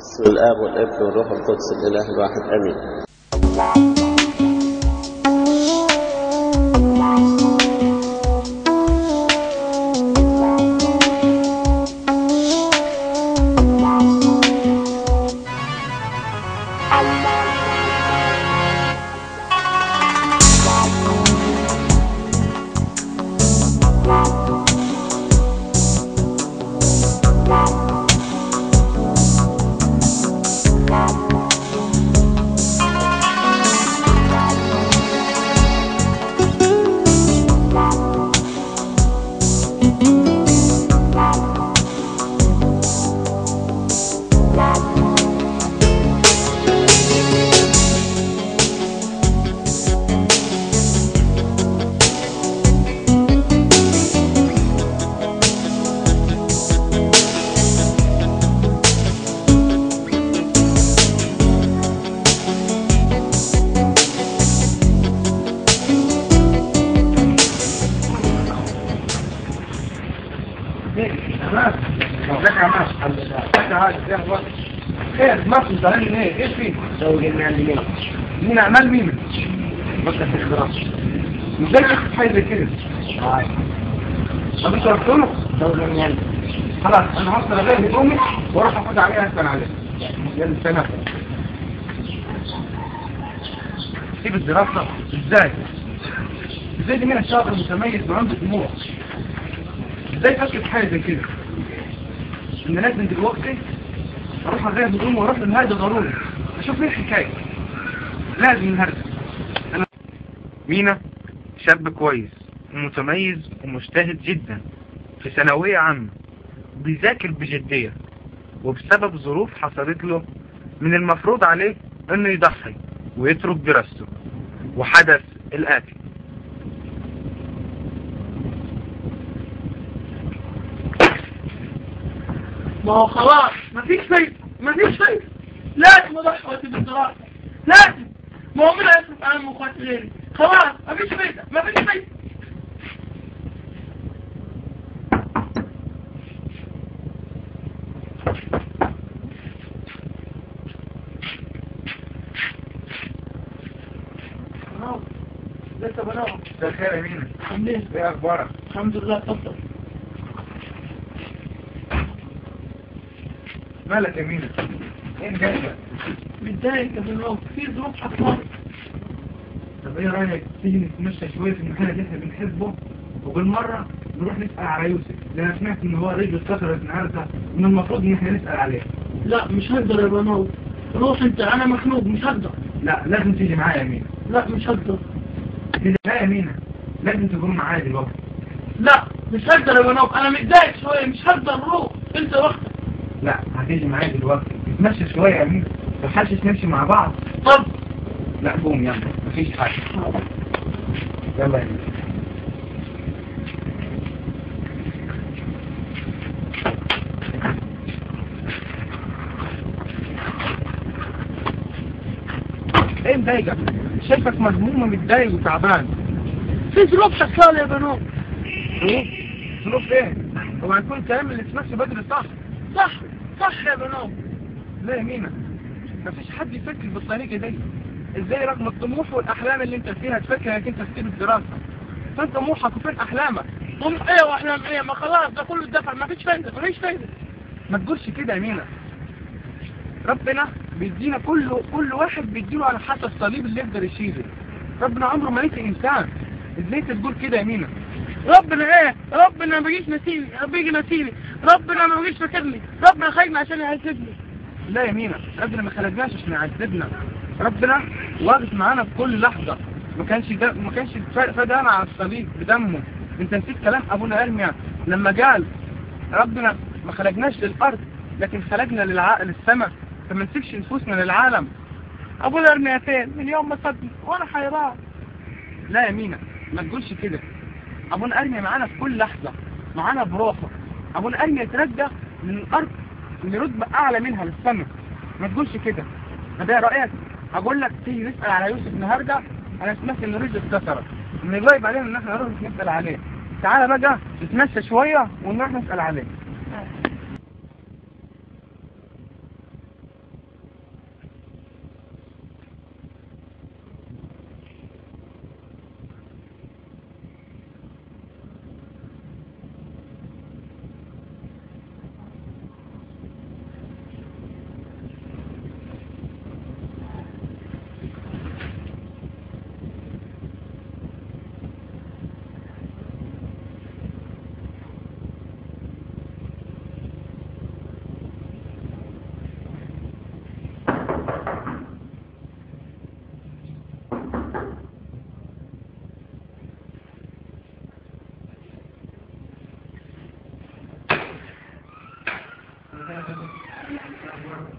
باسم الآب والابن والروح القدس الإله الواحد آمين ازيك يا ماشي الحمد لله ازيك يا هادي ازيك يا خير ماشي زعلان ايه ايش فيه؟ زوج المال مين؟ مين اعمال مين؟ بس في خلاص ازاي تاخد حاجه زي كده؟ هاي طب انت رحت له؟ زوج المال خلاص انا هوصل اغير امي واروح اخد عليها اسال عليها يلا سلام سيب الدراسه ازاي؟ ازاي دي مين الشاطر متميز وعنده طموح؟ ازاي تفكر في حاجه زي كده؟ ان لازم دلوقتي اروح اغير هدومي واروح للهرجه ضروري اشوف ايه الحكايه لازم الهرجه انا مينا شاب كويس ومتميز ومجتهد جدا في ثانويه عامه بيذاكر بجديه وبسبب ظروف حصلت له من المفروض عليه انه يضحي ويترك دراسته وحدث الاتي ما هو خلاص مفيش فايدة مفيش فايدة لازم اضحي وقتي بالدراسة لازم ما هو مين هيصرف على اخواتي غيري خلاص مفيش فايدة مفيش فايدة بنور لسه بنور مساء الخير يا مينا عامل ايه؟ ايه اخبارك الحمد لله اتفضل مالك يا مينا ايه جايبك متضايق يا بنور في ظروف حصلت طب ايه رايك تيجي نتمشى شويه في المكان اللي احنا بنحبه وبالمره نروح نسال على يوسف لان انا سمعت ان هو رجل اتكسرت النهارده من المفروض ان احنا نسال عليه لا مش هقدر يا بنور روح انت انا مخنوق مش هقدر لا لازم تيجي معايا يا مينا لا مش هقدر تيجي معايا يا مينا لازم تكونوا معايا دلوقتي لا مش هقدر يا بنور انا متضايق شويه مش هقدر روح انت وقتك لا هتيجي معايا دلوقتي نتمشى شويه يا مينا ما حدش نمشي مع بعض طب لا قوم يلا مفيش حاجه يلا يا مينا ايه مضايقك؟ شايفك مهموم ومتضايق وتعبان في ظروف شغاله يا بنور ظروف ظروف ايه؟ هو هنكون الكلام اللي تمشي بدري صح؟ صح صح يا بنور لا يا مينا مفيش حد يفكر بالطريقه دي ازاي رغم الطموح والاحلام اللي انت فيها تفكر انك انت تسيب الدراسه فين طموحك وفين احلامك طموح ايه واحلام ايه ما خلاص ده كله اتدفع ما فيش فايده ما فيش فايده ما تقولش كده يا مينا ربنا بيدينا كل كل واحد بيديله على حسب الصليب اللي يقدر يشيله ربنا عمره ما نسي انسان ازاي انت تقول كده يا مينا ربنا ايه ربنا ما بيجيش نسيني بيجي نسيني ربنا ما بيجيش فاكرني ربنا خايفني عشان يعذبني لا يا مينا ربنا ما خلقناش عشان يعذبنا ربنا واقف معانا في كل لحظة ما كانش ده ما كانش فدانا على الصليب بدمه انت نسيت كلام ابونا ارميا لما قال ربنا ما خلقناش للارض لكن خلقنا للع... للسماء فما نسيبش نفوسنا للعالم ابونا ارمي فين من يوم ما صدني وانا حيران لا يا مينا ما تقولش كده ابونا ارميا معانا في كل لحظة معانا بروحه ابونا ارميا يترجى من الارض لرتبة اعلى منها للسماء ما تقولش كده فده رأيك اقول لك تيجي نسأل على يوسف النهاردة انا سمعت ان رجل اتكسرت من الواجب علينا ان احنا نروح نسأل عليه تعالى بقى نتمشى شوية ونروح نسأل عليه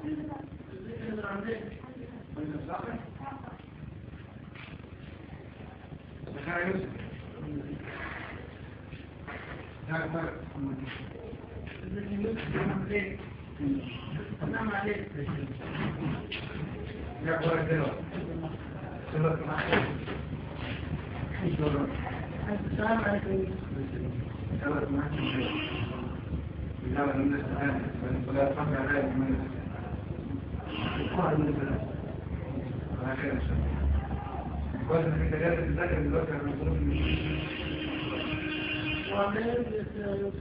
دخل يوسف تعال تعال يا أخوة الدلوة سلوك معك السلام عليكم سلوك معك لا لا من السلام ولا تفهم على من القرآن من السلام على خير إن شاء الله كويس إنك جالس تذاكر دلوقتي على المفروض وعليكم السلام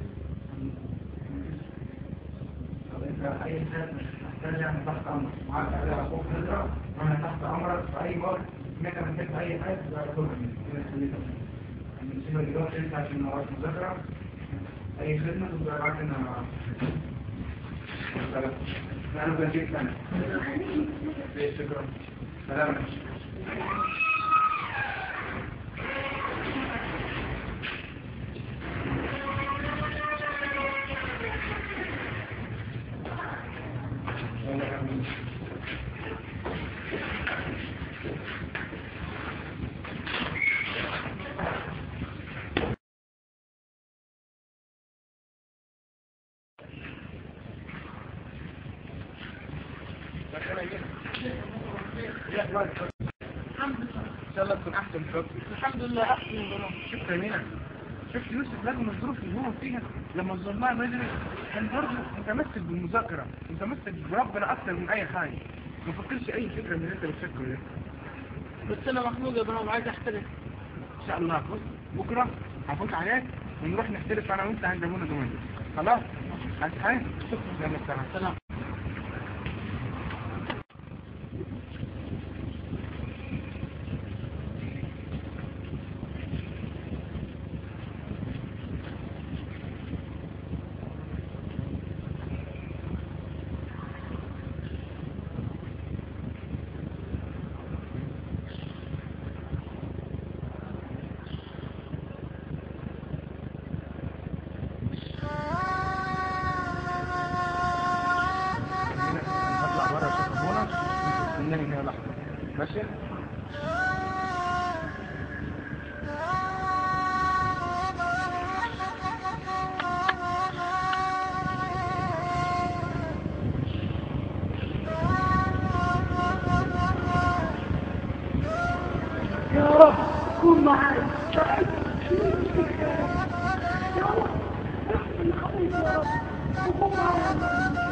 طب انت اي حاجه محتاج يعني تحت امرك معاك على اخوك نزرع وانا تحت امرك في اي وقت انك محتاج اي حاجه تبقى تاخدها مني كده خليك نسيبها دلوقتي انت عشان وراك مذاكره اي خدمه تبقى ابعت لنا سلام انا بنجيك ثاني شكرا سلام الحمد لله ان شاء الله تكون احسن فكر الحمد لله احسن الظلام شفت يا شفت يوسف رغم الظروف اللي هو فيها لما ظلمها بدري كان برضه متمسك بالمذاكره متمسك بربنا اكتر من اي حاجه ما فكرش اي فكره من اللي انت بتفكره ده بس انا مخنوق يا ابراهيم عايز احترق ان شاء الله بص بكره هفوت عليك ونروح نختلف انا وانت عند ابونا زمان خلاص عايز حاجه شكرا يلا سلام سلام نطلع بره اشوف ابونا استناني هنا لحظه ماشي يا رب كن معي يا رب احسن خطيب يا رب وكن معي